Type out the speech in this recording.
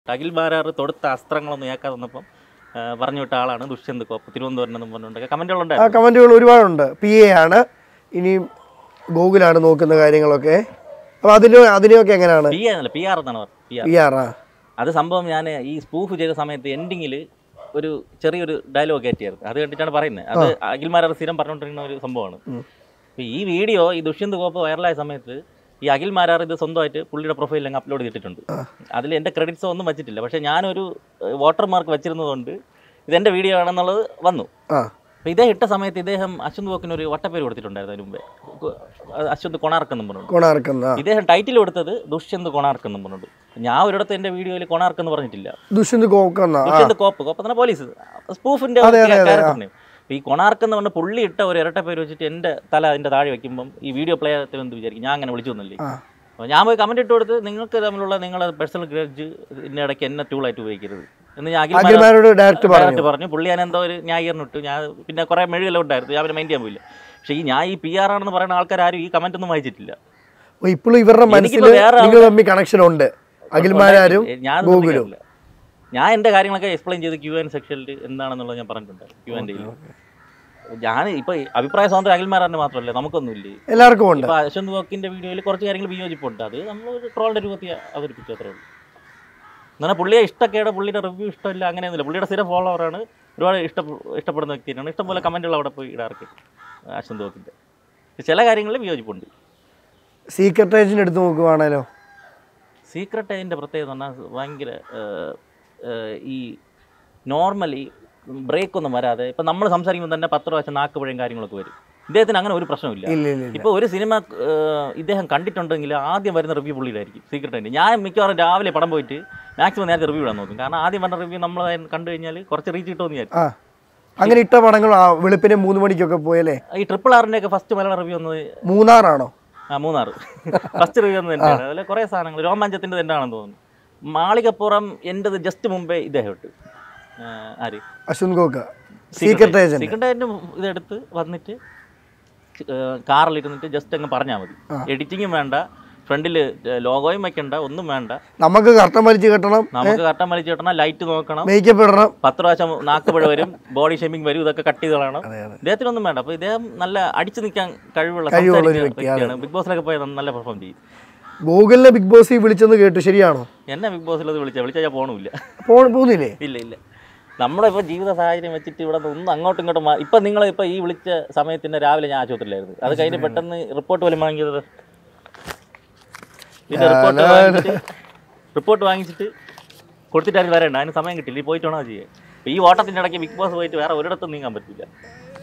അഖിൽ ബാരാറ് തൊടുത്ത അസ്ത്രങ്ങളൊന്നും ഏക്കാതെ വന്നപ്പം ആ, പറഞ്ഞു വിട്ട ആളാണ് ദുഷ്യന്ത് കോപ്പ് തിരുവനന്തപുരം എന്നും പറഞ്ഞുകൊണ്ടൊക്കെ ആ കമന്റുകളുണ്ടായിരുന്നു കമൻറ്റുകൾ ഒരുപാടുണ്ട് പി എ ആണ് ഇനിയും ഗൂഗിളാണ് നോക്കുന്ന കാര്യങ്ങളൊക്കെ അപ്പോൾ അതിന് അതിനെയൊക്കെ എങ്ങനെയാണ് പി ആണല്ലോ പി ആർ എന്നാണ് പറഞ്ഞത് പി ആർ പി ആറാ അത് സംഭവം ഞാൻ ഈ സ്പൂഫ് ചെയ്ത സമയത്ത് എൻഡിങ്ങിൽ ഒരു ചെറിയൊരു ഡയലോഗ് കയറ്റിയായിരുന്നു അത് കണ്ടിട്ടാണ് പറയുന്നത് അത് അഖിൽമാരാർ സ്ഥിരം പറഞ്ഞുകൊണ്ടിരിക്കുന്ന ഒരു സംഭവമാണ് അപ്പോൾ ഈ വീഡിയോ ഈ ദുഷ്യന്ത് കോപ്പ് വൈറലായ സമയത്ത് ഈ അഖിൽ മാരാർ ഇത് സ്വന്തമായിട്ട് പുള്ളിയുടെ പ്രൊഫൈലിൽ അങ്ങ് അപ്ലോഡ് ചെയ്തിട്ടുണ്ട് അതിൽ എൻ്റെ ക്രെഡിറ്റ്സ് ഒന്നും വെച്ചിട്ടില്ല പക്ഷേ ഞാനൊരു വാട്ടർ മാർക്ക് വെച്ചിരുന്നതുകൊണ്ട് ഇതെൻ്റെ വീഡിയോ ആണെന്നുള്ളത് വന്നു ആ അപ്പോൾ ഇതേ ഇട്ട സമയത്ത് ഇദ്ദേഹം അശ്വന്ത് കോക്കിന് ഒരു വട്ടപ്പേര് കൊടുത്തിട്ടുണ്ടായിരുന്നു അതിന് മുമ്പേ കു- അശ്വന്ത് കൊണാർക്ക് എന്നും പറഞ്ഞു കൊണാർക്കുന്ന ആ ഇദ്ദേഹം ടൈറ്റിൽ കൊടുത്തത് ദുഷ്യന്ത് കൊണാർക്ക് എന്നും പറഞ്ഞിട്ട് ഞാൻ ഒരിടത്ത് എൻ്റെ വീഡിയോയിൽ കൊണാർക്ക് എന്ന് പറഞ്ഞിട്ടില്ല ദുഷ്യന്ത് കോക്കുന്ന ആ ദുഷ്യന്ത് കോപ്പ് കോപ്പ് തന്നെ പോലീസ് സ്പൂഫിന്റെ അതെ, അതെ, അതെ, ക്യാരക്ടറിനെ ഈ കൊണാർക്ക് എന്ന് പറഞ്ഞ പുള്ളി ഇട്ട ഒരു ഇരട്ട പേര് വെച്ചിട്ട് എൻ്റെ തല അതിൻ്റെ താഴെ വെക്കുമ്പം ഈ വീഡിയോ പ്ലേ എന്ത് വിചാരിക്കും ഞാൻ അങ്ങനെ വിളിച്ചു തന്നില്ലേ ആ. അപ്പോൾ ഞാൻ പോയി കമന്റ് ഇട്ട് കൊടുത്ത് നിങ്ങൾക്ക് തമ്മിലുള്ള നിങ്ങളുടെ പേഴ്സണൽ ഗ്രഡ്ജ് ഇതിൻ്റെ ഇടയ്ക്ക് എന്നെ ടൂളായിട്ട് ഉപയോഗിക്കരുത് എന്ന് ഞാൻ അഖിൽ മാരാർ അഖിൽമാരോട് ഡയറക്റ്റ് പറഞ്ഞു ഡയറക്റ്റ് പറഞ്ഞു പുള്ളി ഞാൻ എന്തോ ഒരു ന്യായീകരണം ഇട്ടു ഞാൻ പിന്നെ കുറേ മെഴുകെല്ലാം ഉണ്ടായിരുന്നു ഞാൻ മൈൻഡ് ചെയ്യാൻ പോയില്ല പക്ഷേ ഈ ഞാൻ ഈ പി ആർ ആണെന്ന് പറയുന്ന ആൾക്കാർ ആരും ഈ കമന്റ് ഒന്നും വായിച്ചിട്ടില്ല ഓ, ഇപ്പോഴും ഇവരുടെ മനസ്സിൽ എനിക്കിപ്പോ വേറെ നിങ്ങൾ തമ്മിൽ കണക്ഷൻ ഉണ്ട് അഖിൽമാരും ഞാൻ ഗൂഗിളും ഞാൻ എൻ്റെ കാര്യങ്ങളൊക്കെ എക്സ്പ്ലെയിൻ ചെയ്ത് ക്യൂ ആൻഡ് സെക്ഷനിൽ എന്താണെന്നുള്ളത് ഞാൻ പറഞ്ഞിട്ടുണ്ട് ക്യൂ ആൻഡ് ഞാൻ ഇപ്പൊ ഈ അഭിപ്രായ സ്വാതന്ത്ര്യം അഖിൽമാരാറിന് മാത്രമല്ല നമുക്കൊന്നുമില്ലേ എല്ലാവർക്കും ഉണ്ട് ഇപ്പൊ അശ്വന്ത് വോക്കിന്റെ വീഡിയോയിൽ കുറച്ച് കാര്യങ്ങൾ വിയോജിപ്പുണ്ട് അത് നമ്മൾ ഒരു ട്രോളിന്റെ രൂപത്തിൽ അവതരിപ്പിച്ചു അത്രേ ഉള്ളൂ എന്നാൽ പുള്ളിയെ ഇഷ്ടക്കേട് പുള്ളിയുടെ റിവ്യൂ ഇഷ്ടമില്ല അങ്ങനെയൊന്നുമില്ല പുള്ളിയുടെ സ്ഥിരം ഫോളോവറാണ് ഒരുപാട് ഇഷ്ട ഇഷ്ടപ്പെടുന്ന വ്യക്തിയാണ് ഇഷ്ടംപോലെ കമന്റുകൾ അവിടെ പോയി ഇടാർക്ക് അശ്വന്ത് വോക്കിന്റെ ചില കാര്യങ്ങളിൽ വിയോജിപ്പുണ്ട് സീക്രട്ട് ഏജന്റ് എടുത്ത് നോക്കുവാണല്ലോ സീക്രട്ട് അതിൻ്റെ പ്രത്യേകത എന്ന് പറഞ്ഞാൽ ഭയങ്കര ഏഹ്, ഏഹ്, ഈ നോർമലി ബ്രേക്ക് ഒന്നും വരാതെ ഇപ്പം നമ്മൾ സംസാരിക്കുമ്പോൾ തന്നെ പത്ത് പ്രാവശ്യം നാക്ക് പിഴയും കാര്യങ്ങളൊക്കെ വരും ഇദ്ദേഹത്തിന് അങ്ങനെ ഒരു പ്രശ്നമില്ല ഇല്ല ഇല്ല ഇല്ല ഇപ്പോൾ ഒരു സിനിമ ഏഹ്, ഇദ്ദേഹം കണ്ടിട്ടുണ്ടെങ്കിൽ ആദ്യം വരുന്ന റിവ്യൂ പുള്ളിയിലായിരിക്കും സീക്രട്ട് അതിൻ്റെ ഞാൻ മിക്കവാറും രാവിലെ പടം പോയിട്ട് മാക്സിമം നേരത്തെ റിവ്യൂ ഇടാൻ നോക്കും കാരണം ആദ്യം വരുന്ന റിവ്യൂ നമ്മൾ കണ്ടു കഴിഞ്ഞാൽ കുറച്ച് റീച്ച് കിട്ടുമെന്ന് വിചാരിക്കും ആ അങ്ങനെ ഇട്ട പടങ്ങൾ ആ വെളുപ്പിനെ മൂന്ന് മണിക്കൊക്കെ പോയല്ലേ ഈ ട്രിപ്പിൾ ആറിൻ്റെ ഒക്കെ ഫസ്റ്റ് മലയാളം റിവ്യൂ വന്നത് മൂന്നാറാണോ ആ മൂന്നാറ് ഫസ്റ്റ് റിവ്യൂ ഒന്ന് തന്നെയാണ് അതിൽ കുറേ സാധനങ്ങൾ രോമാഞ്ചത്തിൻ്റെ തന്നെയാണെന്ന് തോന്നുന്നു മാളികപ്പുറം എൻ്റെത് ജസ്റ്റ് മുമ്പേ ഇദ്ദേഹം ഇട്ട് ആ, ആര് അശ്വന്ത് ഗോക്ക സീക്രട്ട് ഏജന്റ് സീക്രട്ട് ഏജന്റ് ഇതെടുത്ത് വന്നിട്ട് കാറിലിരുന്നിട്ട് ജസ്റ്റ് അങ്ങ് പറഞ്ഞാൽ മതി എഡിറ്റിങ്ങും വേണ്ട ഫ്രണ്ടിൽ ലോഗോയും വെക്കണ്ട ഒന്നും വേണ്ട നമുക്ക് കർട്ടൻ വലിച്ച് കെട്ടണം നമുക്ക് കട്ടം വലിച്ചു കിട്ടണം ലൈറ്റ് നോക്കണം മേക്കപ്പ് ഇടണം പത്ത് പ്രാവശ്യം നാക്കുപഴ വരും ബോഡി ഷേമിങ് വരും ഇതൊക്കെ കട്ട് ചെയ്ത് കളയണം അതെ അതെ ഇദ്ദേഹത്തിനൊന്നും വേണ്ട അപ്പോൾ ഇദ്ദേഹം നല്ല അടിച്ചു നിൽക്കാൻ കഴിവുള്ള കഴിവുള്ള ഒരു സംസാരിക്കുന്ന വ്യക്തിയാണ്. വ്യക്തിയാണ് ബിഗ് ബോസിലൊക്കെ പോയി നല്ല പെർഫോം ചെയ്യും ഗൂഗിളിലെ ബിഗ് ബോസ് വിളിച്ചെന്ന് കേട്ടു ശരിയാണോ എന്നെ ബിഗ് ബോസിലത് വിളിച്ചാൽ വിളിച്ചാൽ ഞാൻ പോകണമില്ല പോ പോകുന്നില്ലേ ഇല്ല ഇല്ല നമ്മുടെ ഇപ്പോൾ ജീവിത സാഹചര്യം വെച്ചിട്ട് ഇവിടെ നിന്ന് ഒന്ന് അങ്ങോട്ടും ഇങ്ങോട്ടും മാ- ഇപ്പം നിങ്ങൾ ഇപ്പോൾ ഈ വിളിച്ച സമയത്തിന് രാവിലെ ഞാൻ ആശുപത്രിയിലായിരുന്നു അത് കഴിഞ്ഞ് പെട്ടെന്ന് റിപ്പോർട്ട് പോലും വാങ്ങിയത് പിന്നെ റിപ്പോർട്ട് വാങ്ങിച്ചിട്ട് റിപ്പോർട്ട് വാങ്ങിച്ചിട്ട് കൊടുത്തിട്ടാണ് വരണ്ട അതിന് സമയം കിട്ടില്ല ഈ പോയിട്ട് വേണോ ചെയ്യാൻ ഈ ഓട്ടത്തിൻ്റെ ഇടയ്ക്ക് ബിഗ് ബോസ് പോയിട്ട് വേറെ ഒരിടത്തും നീങ്ങാൻ പറ്റില്ല